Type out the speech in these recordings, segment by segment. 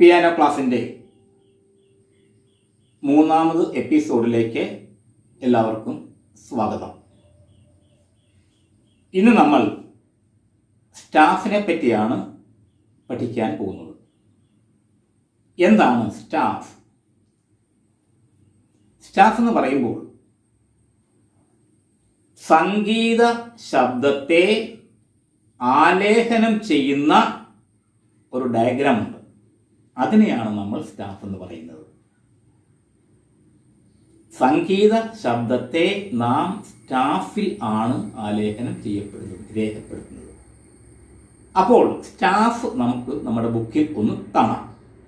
piano ക്ലാസ്സിൻ്റെ മൂന്നാമത് എപ്പിസോഡിലേക്ക് എല്ലാവർക്കും സ്വാഗതം ഇന്ന് നമ്മൾ സ്റ്റാഫിനെ പറ്റിയാണ് പഠിക്കാൻ പോകുന്നത് എന്താണ് സ്റ്റാഫ് സ്റ്റാഫ് എന്ന് പറയുമ്പോൾ സംഗീത ശബ്ദത്തെ ആലേഖനം ചെയ്യുന്ന ഒരു ഡയഗ്രാം ഉണ്ട് അതിനെയാണ് നമ്മൾ സ്റ്റാഫ് എന്ന് പറയുന്നത് സംഗീത ശബ്ദത്തെ നാം സ്റ്റാഫിൽ ആണ് ആലേഖനം ചെയ്യപ്പെടുന്നത് രേഖപ്പെടുത്തുന്നത് അപ്പോൾ സ്റ്റാഫ് നമുക്ക് നമ്മുടെ ബുക്കിൽ ഒന്ന് കാണാം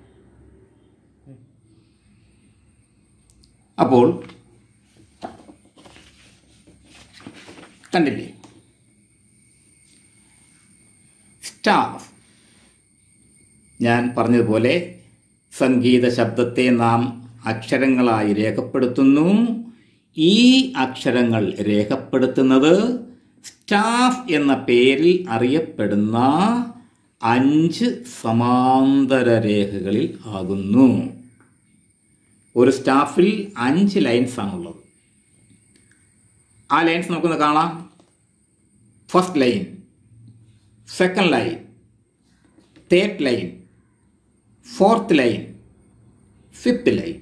അപ്പോൾ കണ്ടില്ലേ സ്റ്റാഫ് ഞാൻ പറഞ്ഞതുപോലെ സംഗീത ശബ്ദത്തെ നാം അക്ഷരങ്ങളായി രേഖപ്പെടുത്തുന്നു ഈ അക്ഷരങ്ങൾ രേഖപ്പെടുത്തുന്നത് സ്റ്റാഫ് എന്ന പേരിൽ അറിയപ്പെടുന്ന അഞ്ച് സമാന്തര രേഖകളിൽ ആകുന്നു ഒരു സ്റ്റാഫിൽ അഞ്ച് ലൈൻസ് ആണുള്ളത് ആ ലൈൻസ് നമുക്കൊന്ന് കാണാം first line second line third line fourth line fifth line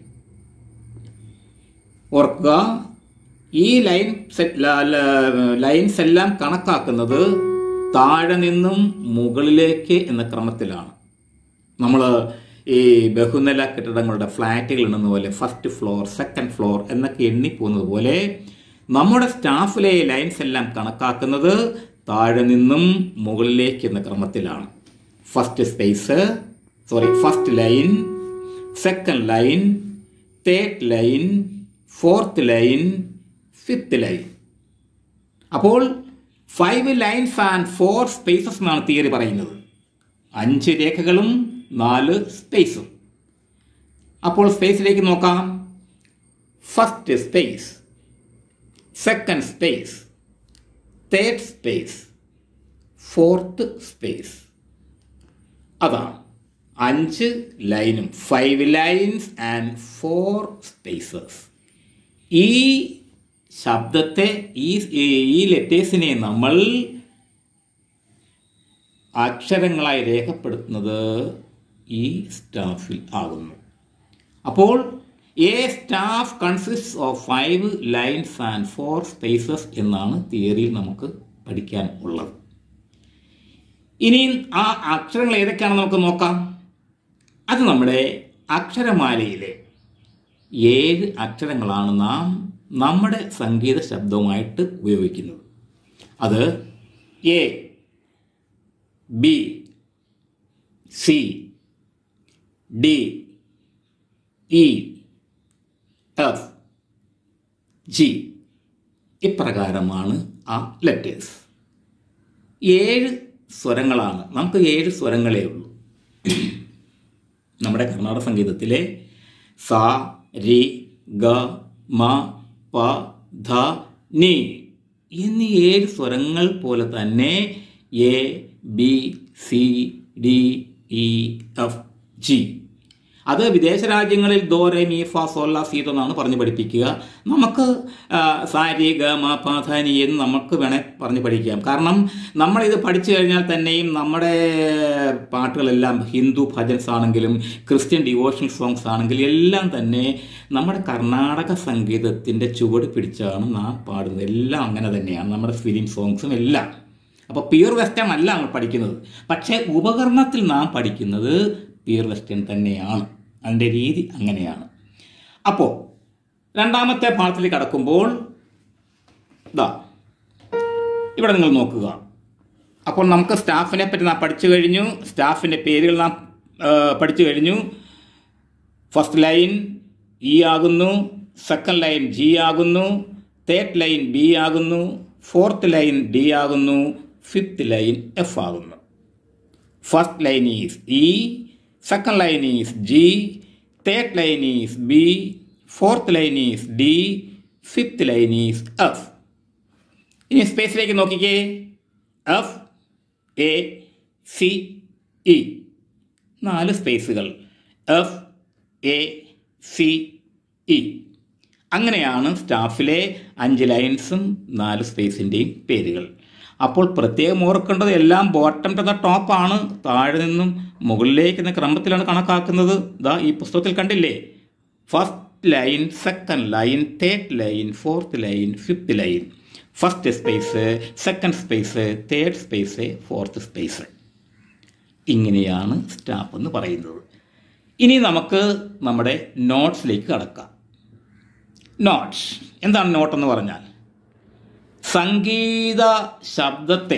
ഓർക്കുക ഈ ലൈൻ ലൈൻസ് എല്ലാം കണക്കാക്കുന്നത് താഴെ നിന്നും മുകളിലേക്ക് എന്ന ക്രമത്തിലാണ് നമ്മൾ ഈ ബഹുനില കെട്ടിടങ്ങളുടെ ഫ്ലാറ്റുകൾ എണ്ണുന്ന പോലെ ഫസ്റ്റ് ഫ്ലോർ സെക്കൻഡ് ഫ്ലോർ എന്നൊക്കെ എണ്ണി പോകുന്നത് പോലെ നമ്മുടെ സ്റ്റാഫിലെ ലൈൻസ് എല്ലാം കണക്കാക്കുന്നത് താഴെ നിന്നും മുകളിലേക്ക് എന്ന ക്രമത്തിലാണ് first space sorry first line second line third line fourth line fifth line അപ്പോൾ five lines and four spaces എന്നാണ് തിയറി പറയുന്നത് അഞ്ച് രേഖകളും നാല് സ്പേസും അപ്പോൾ സ്പേസിലേക്ക് നോക്കാം first space second space third space fourth space അതാണ് അഞ്ച് ലൈനും five lines and four spaces ഈ ശബ്ദത്തെ ഈ ഈ ലെറ്റേഴ്സിനെ നമ്മൾ അക്ഷരങ്ങളായി രേഖപ്പെടുത്തുന്നത് ഈ സ്റ്റാഫിൽ ആകുന്നു അപ്പോൾ a staff consist of five lines and four spaces എന്നാണ് തിയറിയിൽ നമുക്ക് പഠിക്കാൻ ഉള്ളത് ഇനി ആ അക്ഷരങ്ങൾ ഏതൊക്കെയാണെന്ന് നമുക്ക് നോക്കാം അത് നമ്മുടെ അക്ഷരമാലയിലെ ഏഴ് അക്ഷരങ്ങളാണ് നാം നമ്മുടെ സംഗീത ശബ്ദവുമായിട്ട് ഉപയോഗിക്കുന്നത് അത് A B C D E F G ഇപ്രകാരമാണ് ആ ലെറ്റേഴ്സ് ഏഴ് സ്വരങ്ങളാണ് നമുക്ക് ഏഴ് സ്വരങ്ങളേ ഉള്ളൂ നമ്മുടെ കർണാടക സംഗീതത്തിലെ സ രി ഗ മ പ ധ നി എന്നീ ഏഴ് സ്വരങ്ങൾ പോലെ തന്നെ A B C D E F G അത് വിദേശ രാജ്യങ്ങളിൽ ദോരെ മീ ഫ സോല്ല സീതോ എന്നാണ് പറഞ്ഞ് പഠിപ്പിക്കുക നമുക്ക് സാരി ഗ മ പ ധ നി എന്ന് നമുക്ക് വേണേൽ പറഞ്ഞ് പഠിക്കാം കാരണം നമ്മളിത് പഠിച്ചു കഴിഞ്ഞാൽ തന്നെയും നമ്മുടെ പാട്ടുകളെല്ലാം ഹിന്ദു ഭജൻസ് ആണെങ്കിലും ക്രിസ്ത്യൻ ഡിവോഷണൽ സോങ്സ് ആണെങ്കിലും എല്ലാം തന്നെ നമ്മുടെ കർണാടക സംഗീതത്തിൻ്റെ ചുവട് പിടിച്ചാണ് നാം പാടുന്നത് എല്ലാം അങ്ങനെ തന്നെയാണ് നമ്മുടെ ഫിലിം സോങ്സും എല്ലാം അപ്പോൾ പ്യൂർ വെസ്റ്റേൺ അല്ല നമ്മൾ പഠിക്കുന്നത് പക്ഷേ ഉപകരണത്തിൽ നാം പഠിക്കുന്നത് പ്യൂർ വെസ്റ്റേൺ തന്നെയാണ് അതിൻ്റെ രീതി അങ്ങനെയാണ് അപ്പോൾ രണ്ടാമത്തെ പാഠത്തിലേക്ക് കടക്കുമ്പോൾ ഇതാ ഇവിടെ നിങ്ങൾ നോക്കുക അപ്പോൾ നമുക്ക് സ്റ്റാഫിനെ പറ്റി നാം പഠിച്ചു കഴിഞ്ഞു സ്റ്റാഫിൻ്റെ പേരുകൾ നാം പഠിച്ചു കഴിഞ്ഞു ഫസ്റ്റ് ലൈൻ ഇ ആകുന്നു സെക്കൻഡ് ലൈൻ ജി ആകുന്നു തേർഡ് ലൈൻ ബി ആകുന്നു ഫോർത്ത് ലൈൻ ഡി ആകുന്നു ഫിഫ്ത്ത് ലൈൻ എഫ് ആകുന്നു first line is E second line is G third line is B fourth line is D fifth line is F ഇനി സ്പേസിലേക്ക് നോക്കിക്കേ F A C E നാല് സ്പേസുകൾ F A C E അങ്ങനെയാണ് സ്റ്റാഫിലെ അഞ്ച് ലൈൻസും നാല് സ്പേസിൻ്റെയും പേരുകൾ അപ്പോൾ പ്രത്യേകം ഓർക്കേണ്ടത് എല്ലാം ബോട്ടം ടു ദ ടോപ്പാണ് താഴെ നിന്നും മുകളിലേക്ക് എന്ന ക്രമത്തിലാണ് കണക്കാക്കുന്നത് ഇതാ ഈ പുസ്തകത്തിൽ കണ്ടില്ലേ first line second line third line fourth line fifth line first space second space third space fourth space ഇങ്ങനെയാണ് സ്റ്റാഫ് എന്ന് പറയുന്നത് ഇനി നമുക്ക് നമ്മുടെ നോട്ട്സിലേക്ക് കടക്കാം നോട്ട്സ് എന്താണ് നോട്ട് എന്ന് പറഞ്ഞാൽ സംഗീത ശബ്ദത്തെ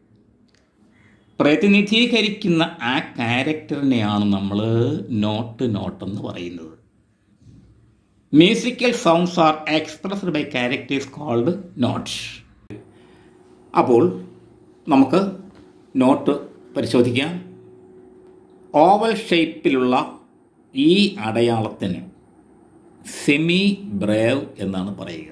പ്രതിനിധീകരിക്കുന്ന ആ ക്യാരക്ടറിനെയാണ് നമ്മൾ നോട്ട് നോട്ട് എന്ന് പറയുന്നത് musical sounds are expressed by characters called notes അപ്പോൾ നമുക്ക് നോട്ട് പരിശോധിക്കാം ഓവൽ ഷേപ്പിലുള്ള ഈ അടയാളത്തിന് സെമി ബ്രേവ് എന്നാണ് പറയുക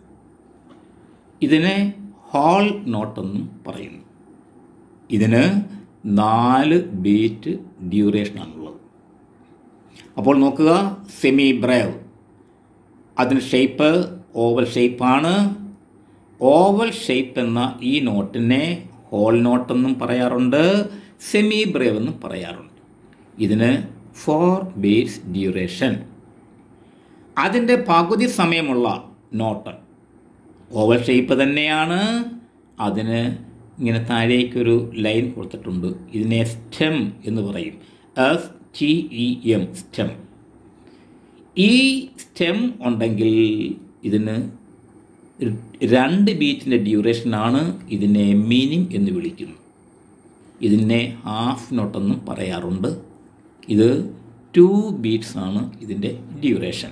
ഇതിനെ ഹോൾ നോട്ടെന്നും പറയുന്നു ഇതിന് നാല് ബീറ്റ് ഡ്യൂറേഷനാണുള്ളത് അപ്പോൾ നോക്കുക സെമി ബ്രേവ് അതിന് ഷേപ്പ് ഓവൽ ഷേപ്പാണ് ഓവൽ ഷേപ്പ് എന്ന ഈ നോട്ടിനെ ഹോൾ നോട്ടെന്നും പറയാറുണ്ട് സെമി ബ്രേവ് എന്നും പറയാറുണ്ട് ഇതിന് ഫോർ ബീറ്റ്സ് ഡ്യൂറേഷൻ അതിൻ്റെ പകുതി സമയമുള്ള നോട്ട് ഓവൽ ഷേപ്പ് തന്നെയാണ് അതിന് ഇങ്ങനെ താഴേക്കൊരു ലൈൻ കൊടുത്തിട്ടുണ്ട് ഇതിനെ സ്റ്റെം എന്ന് പറയും S T E M stem ഈ സ്റ്റെം ഉണ്ടെങ്കിൽ ഇതിന് രണ്ട് ബീറ്റിൻ്റെ ഡ്യൂറേഷനാണ് ഇതിനെ മീനിങ് എന്ന് വിളിക്കുന്നു ഇതിനെ ഹാഫ് നോട്ടെന്നും പറയാറുണ്ട് ഇത് ടു ബീറ്റ്സ് ആണ് ഇതിൻ്റെ ഡ്യൂറേഷൻ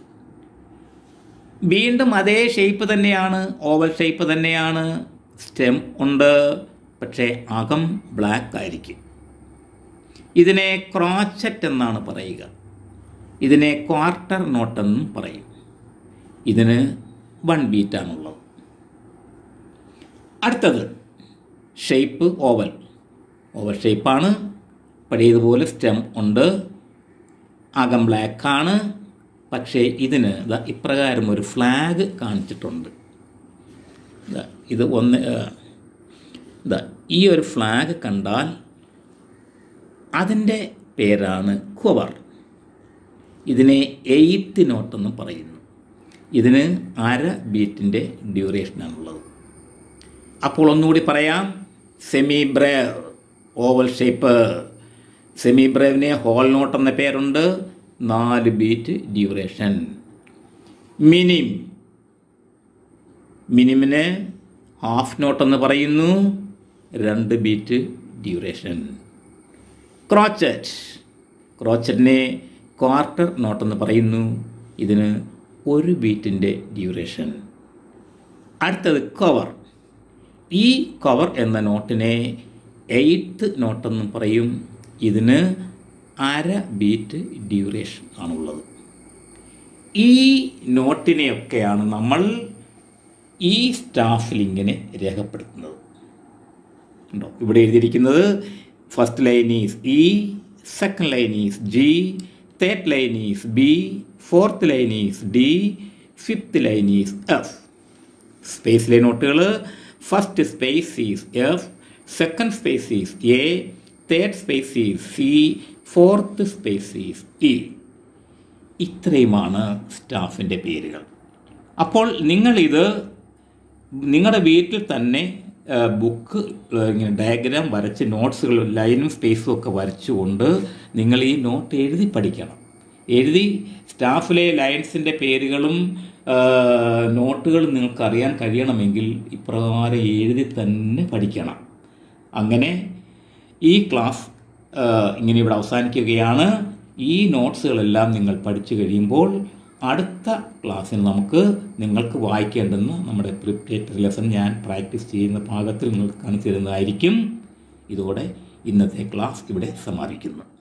വീണ്ടും അതേ ഷേപ്പ് തന്നെയാണ് ഓവൽ ഷേപ്പ് തന്നെയാണ് സ്റ്റെം ഉണ്ട് പക്ഷേ അകം ബ്ലാക്ക് ആയിരിക്കും ഇതിനെ ക്രോച്ചറ്റ് എന്നാണ് പറയുക ഇതിനെ ക്വാർട്ടർ നോട്ടെന്നും പറയും ഇതിന് വൺ ബീറ്റാണുള്ളത് അടുത്തത് ഷേപ്പ് ഓവൽ ഓവൽ ഷേപ്പാണ് പഴയതുപോലെ സ്റ്റെം ഉണ്ട് അകം ബ്ലാക്കാണ് പക്ഷേ ഇതിന് ഇതാ ഇപ്രകാരം ഒരു ഫ്ലാഗ് കാണിച്ചിട്ടുണ്ട് ഇതാ ഇത് ഒന്ന് ഇതാ ഈ ഒരു ഫ്ലാഗ് കണ്ടാൽ അതിൻ്റെ പേരാണ് കുവർ ഇതിനെ എയ്ത്ത് നോട്ടെന്ന് പറയുന്നു ഇതിന് അര ബീറ്റിൻ്റെ ഡ്യൂറേഷനാണുള്ളത് അപ്പോൾ ഒന്നുകൂടി പറയാം സെമി ബ്രേവ് ഓവൽ ഷേപ്പ് സെമി ബ്രേവിനെ ഹോൾ നോട്ട് എന്ന പേരുണ്ട് നാല് ബീറ്റ് ഡ്യൂറേഷൻ മിനിം മിനിമിന് ഹാഫ് നോട്ട് എന്ന് പറയുന്നു രണ്ട് ബീറ്റ് ഡ്യൂറേഷൻ ക്രോച്ചറ്റ് ക്രോച്ചറ്റിനെ ക്വാർട്ടർ നോട്ട് എന്ന് പറയുന്നു ഇതിന് ഒരു ബീറ്റിൻ്റെ ഡ്യൂറേഷൻ അടുത്തത് കവർ ഈ കവർ എന്ന നോട്ടിനെ എയ്ത്ത് നോട്ടെന്ന് പറയും ഇതിന് അര ബീറ്റ് ഡ്യൂറേഷൻ ആണുള്ളത് ഈ നോട്ടിനെയൊക്കെയാണ് നമ്മൾ ഈ സ്റ്റാഫിൽ ഇങ്ങനെ രേഖപ്പെടുത്തുന്നത് ഉണ്ടോ ഇവിടെ എഴുതിയിരിക്കുന്നത് first line is E second line is G third line is B fourth line is D fifth line is F സ്പേസിലെ നോട്ടുകൾ first space is F second space is A third space is C fourth space is E ഇത്രയുമാണ് സ്റ്റാഫിൻ്റെ പേരുകൾ അപ്പോൾ നിങ്ങളിത് നിങ്ങളുടെ വീട്ടിൽ തന്നെ ബുക്ക് ഇങ്ങനെ ഡയഗ്രാം വരച്ച് നോട്ട്സുകൾ ലൈനും സ്പേസും ഒക്കെ വരച്ചുകൊണ്ട് നിങ്ങൾ ഈ നോട്ട് എഴുതി പഠിക്കണം എഴുതി സ്റ്റാഫിലെ ലൈൻസിൻ്റെ പേരുകളും നോട്ടുകളും നിങ്ങൾക്ക് അറിയാൻ കഴിയണമെങ്കിൽ ഇപ്രകാരം എഴുതി തന്നെ പഠിക്കണം അങ്ങനെ ഈ ക്ലാസ് ഇങ്ങനെ ഇവിടെ അവസാനിക്കുകയാണ് ഈ നോട്ട്സുകളെല്ലാം നിങ്ങൾ പഠിച്ചു കഴിയുമ്പോൾ അടുത്ത ക്ലാസ്സിൽ നമുക്ക് നിങ്ങൾക്ക് വായിക്കേണ്ടുന്ന നമ്മുടെ പ്രിപ്പറേറ്ററി ലെസൺ ഞാൻ പ്രാക്ടീസ് ചെയ്യുന്ന ഭാഗത്തിൽ നിങ്ങൾക്ക് കാണിച്ചു തരുന്നതായിരിക്കും ഇതോടെ ഇന്നത്തെ ക്ലാസ് ഇവിടെ സമാപിക്കുന്നു